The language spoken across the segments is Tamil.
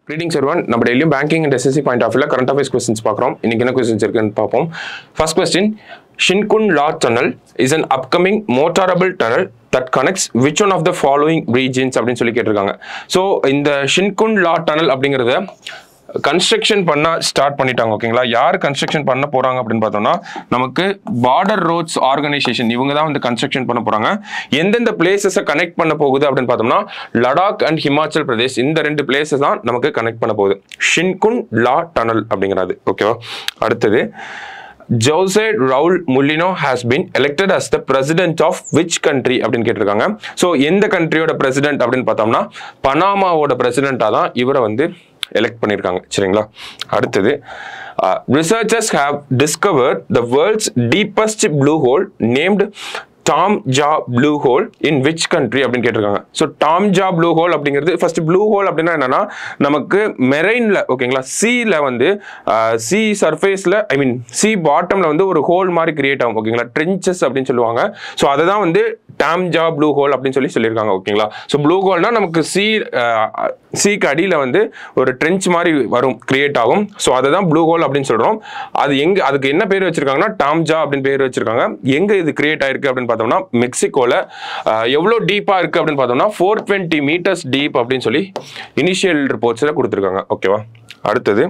ரீடிங்ஸ் ஒருவன் நம்ம டெய்லியும் banking and SSC point of வியூல கரண்ட் அஃபேர்ஸ் கொஸ்டின்ஸ் பார்க்குறோம் இன்னைக்கு என்ன கொஸ்டின்ஸ் இருக்குன்னு பார்ப்போம் first question Shinkun La tunnel is an upcoming motorable tunnel that connects which one of the following regions அப்படின்னு சொல்லி கேட்டிருக்காங்க ஸோ இந்த ஷின்குன் லா டனல் அப்படிங்கிறத கன்ஸ்ட்ரக்ஷன் பண்ண ஸ்டார்ட் பண்ணிட்டாங்க ஓகேங்களா யார் கன்ஸ்ட்ரக்ஷன் பண்ண போறாங்க அப்படின்னு பார்த்தோம்னா நமக்கு பார்டர் ரோட்ஸ் ஆர்கனைசேஷன் இவங்க தான் வந்து கன்ஸ்ட்ரக்ஷன் பண்ண போறாங்க எந்தெந்த பிளேசஸை கனெக்ட் பண்ண போகுது அப்படின்னு பார்த்தோம்னா லடாக் அண்ட் ஹிமாச்சல் பிரதேஷ் இந்த ரெண்டு பிளேசஸ் தான் நமக்கு கனெக்ட் பண்ண போகுது ஷின்குன் லா டனல் அப்படிங்கிறது ஓகேவா அடுத்தது Jose Raul Mulino has been elected as the president of which country அப்படின்னு கேட்டிருக்காங்க ஸோ எந்த கண்ட்ரியோட பிரசிடென்ட் அப்படின்னு பார்த்தோம்னா பனாமாவோட பிரசிடென்ட்டாக தான் இவரை வந்து எலெக்ட் பண்ணியிருக்காங்க சரிங்களா அடுத்தது researchers have discovered the world's deepest blue hole named Taam Ja blue hole in which country அப்படின்னு கேட்டிருக்காங்க so Taam Ja blue hole அப்படிங்கிறது ஃபர்ஸ்ட் ப்ளூ ஹோல் அப்படின்னா என்னன்னா நமக்கு மெரைன்ல ஓகேங்களா சீல வந்து சி சர்ஃபேஸ்ல ஐ மீன் சி பாட்டம்ல வந்து ஒரு ஹோல் மாதிரி கிரியேட் ஆகும் ஓகேங்களா ட்ரென்ச்சஸ் அப்படின்னு சொல்லுவாங்க ஸோ அதை தான் வந்து டாம் ஜா ப்ளூ ஹோல் அப்படின்னு சொல்லி சொல்லியிருக்காங்க ஓகேங்களா ஸோ ப்ளூ ஹோல்னா நமக்கு சி சீக்கு அடியில் வந்து ஒரு ட்ரென்ச் மாதிரி வரும் கிரியேட் ஆகும் ஸோ அதை தான் ப்ளூ ஹோல் அப்படின்னு சொல்கிறோம் அது எங்கே அதுக்கு என்ன பேர் வச்சிருக்காங்கன்னா டாம்ஜா அப்படின்னு பேர் வச்சிருக்காங்க எங்கே இது கிரியேட் ஆயிருக்கு அப்படின்னு பார்த்தோம்னா மெக்சிகோவில் எவ்வளோ டீப்பாக இருக்குது அப்படின்னு பார்த்தோம்னா ஃபோர் டுவெண்ட்டி மீட்டர்ஸ் டீப் அப்படின்னு சொல்லி இனிஷியல் ரிப்போர்ட்ஸில் கொடுத்துருக்காங்க ஓகேவா அடுத்தது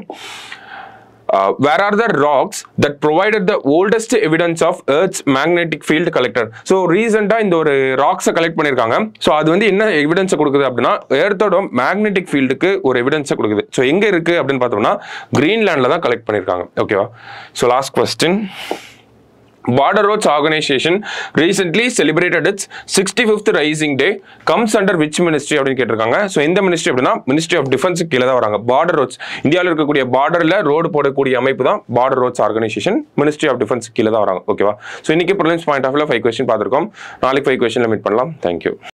where are the rocks that provided the oldest evidence of earth's magnetic field collector so ரீசெண்டாக இந்த ஒரு ராக்ஸை கலெக்ட் பண்ணியிருக்காங்க ஸோ அது வந்து என்ன எவிடன்ஸை கொடுக்குது அப்படின்னா எர்த்தோட மேக்னெட்டிக் ஃபீல்டுக்கு ஒரு எவிடன்ஸை கொடுக்குது ஸோ எங்கே இருக்குது அப்படின்னு பார்த்தோம்னா கிரீன்லேண்டில் தான் கலெக்ட் பண்ணியிருக்காங்க ஓகேவா so last question Border Roads Organization recently celebrated its 65th Rising Day comes under which ministry அப்படின்னு கேட்டிருக்காங்க ஸோ எந்த மினிஸ்ட்ரி அப்படின்னா மினிஸ்ட்ரி ஆஃப் டிஃபென்ஸ் கீழே தான் வராங்க பார்டர் ரோட்ஸ் இந்தியாவில் இருக்கக்கூடிய பார்டரில் ரோடு போடக்கூடிய அமைப்பு தான் border roads organisation ministry of defence கீழே தான் வராங்க ஓகேவா ஸோ இன்னைக்கு prelims point of five question பார்த்துருக்கோம் நாளைக்கு ஃபைவ் கொஸ்டினில் மீட் பண்ணலாம் தேங்க்யூ